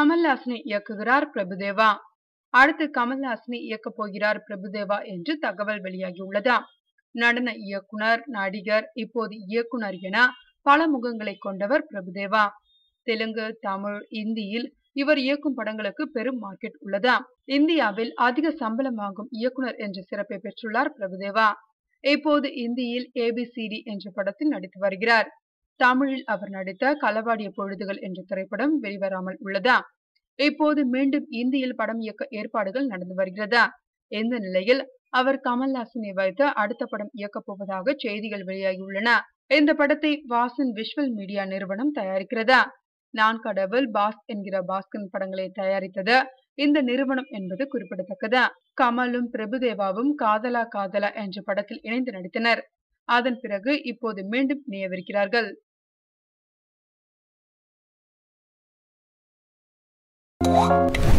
கமல்ஹாசனை இயக்குகிறார் பிரபுதேவா அடுத்து கமல்ஹாசனை இயக்கப் போகிறார் பிரபுதேவா என்று தகவல் வெளியாகியுள்ளது நடன இயக்குனர் நடிகர் இப்போது இயக்குனர் என பல முகங்களை கொண்டவர் பிரபுதேவா தெலுங்கு தமிழ் இந்தியில் இவர் இயக்கும் படங்களுக்கு பெரும் மார்க்கெட் உள்ளதா இந்தியாவில் அதிக சம்பளம் வாங்கும் இயக்குனர் என்ற சிறப்பை பெற்றுள்ளார் பிரபுதேவா இப்போது இந்தியில் ஏபிசிடி என்ற படத்தில் நடித்து வருகிறார் தமிழில் அவர் நடித்த களவாடிய பொழுதுகள் என்ற திரைப்படம் வெளிவராமல் உள்ளதா இப்போது மீண்டும் இந்தியில் படம் இயக்க ஏற்பாடுகள் நடந்து வருகிறதா இந்த நிலையில் அவர் கமல்ஹாசனை வைத்து அடுத்த படம் இயக்கப் போவதாக செய்திகள் வெளியாகியுள்ளன இந்த படத்தை வாசன் விஷுவல் மீடியா நிறுவனம் தயாரிக்கிறதா நான் கடவுள் பாஸ் என்கிற பாஸ்கன் படங்களை தயாரித்தது இந்த நிறுவனம் என்பது குறிப்பிடத்தக்கது கமலும் பிரபுதேவாவும் காதலா காதலா என்ற படத்தில் இணைந்து நடித்தனர் அதன் பிறகு இப்போது மீண்டும் இணையவிருக்கிறார்கள் you